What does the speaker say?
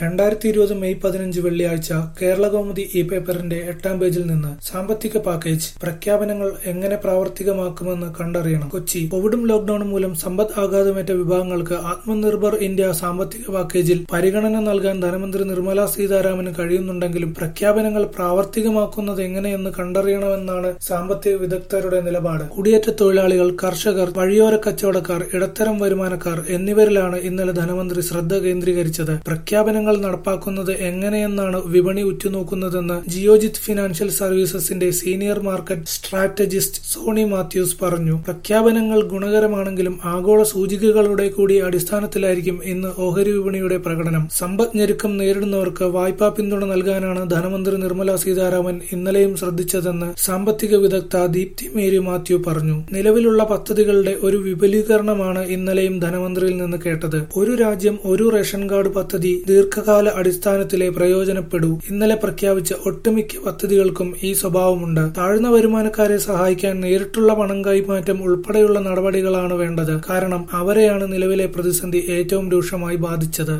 രണ്ടായിരത്തി ഇരുപത് മെയ് പതിനഞ്ച് വെള്ളിയാഴ്ച കേരളകൗമുദി ഇ പേപ്പറിന്റെ എട്ടാം പേജിൽ നിന്ന് സാമ്പത്തിക പാക്കേജ് പ്രഖ്യാപനങ്ങൾ എങ്ങനെ പ്രാവർത്തികമാക്കുമെന്ന് കണ്ടറിയണം കൊച്ചി കോവിഡും ലോക്ഡൌണും മൂലം സമ്പദ് ആഘാതമേറ്റ വിഭാഗങ്ങൾക്ക് ആത്മനിർഭർ ഇന്ത്യ സാമ്പത്തിക പാക്കേജിൽ പരിഗണന നൽകാൻ ധനമന്ത്രി നിർമ്മല സീതാരാമന് കഴിയുന്നുണ്ടെങ്കിലും പ്രഖ്യാപനങ്ങൾ പ്രാവർത്തികമാക്കുന്നത് എങ്ങനെയെന്ന് കണ്ടറിയണമെന്നാണ് സാമ്പത്തിക വിദഗ്ധരുടെ നിലപാട് കുടിയേറ്റ തൊഴിലാളികൾ കർഷകർ വഴിയോര കച്ചവടക്കാർ ഇടത്തരം വരുമാനക്കാർ എന്നിവരിലാണ് ഇന്നലെ ധനമന്ത്രി ശ്രദ്ധ കേന്ദ്രീകരിച്ചത് പ്രഖ്യാപനങ്ങൾ നടപ്പാക്കുന്നത് എങ്ങനെയെന്നാണ് വിപണി ഉറ്റുനോക്കുന്നതെന്ന് ജിയോജിത് ഫിനാൻഷ്യൽ സർവീസസിന്റെ senior market strategist Sony Mathews പറഞ്ഞു പ്രഖ്യാപനങ്ങൾ ഗുണകരമാണെങ്കിലും ആഗോള സൂചികകളുടെ കൂടി അടിസ്ഥാനത്തിലായിരിക്കും ഇന്ന് ഓഹരി വിപണിയുടെ പ്രകടനം സമ്പദ് ഞെരുക്കം നേരിടുന്നവർക്ക് വായ്പാ പിന്തുണ നൽകാനാണ് ധനമന്ത്രി നിർമ്മല സീതാരാമൻ ഇന്നലെയും ശ്രദ്ധിച്ചതെന്ന് സാമ്പത്തിക വിദഗ്ധ ദീപ്തി മേരി മാത്യു പറഞ്ഞു നിലവിലുള്ള പദ്ധതികളുടെ ഒരു വിപുലീകരണമാണ് ഇന്നലെയും ധനമന്ത്രിയിൽ നിന്ന് കേട്ടത് ഒരു രാജ്യം ഒരു റേഷൻ കാർഡ് പദ്ധതി ദീർഘകാല അടിസ്ഥാനത്തിലെ പ്രയോജനപ്പെടൂ ഇന്നലെ പ്രഖ്യാപിച്ച ഒട്ടുമിക്ക പദ്ധതികൾക്കും ഈ സ്വഭാവമുണ്ട് താഴ്ന്ന വരുമാനക്കാരെ സഹായിക്കാൻ നേരിട്ടുള്ള പണം കൈമാറ്റം ഉൾപ്പെടെയുള്ള നടപടികളാണ് വേണ്ടത് കാരണം അവരെയാണ് നിലവിലെ പ്രതിസന്ധി ഏറ്റവും രൂക്ഷമായി ബാധിച്ചത്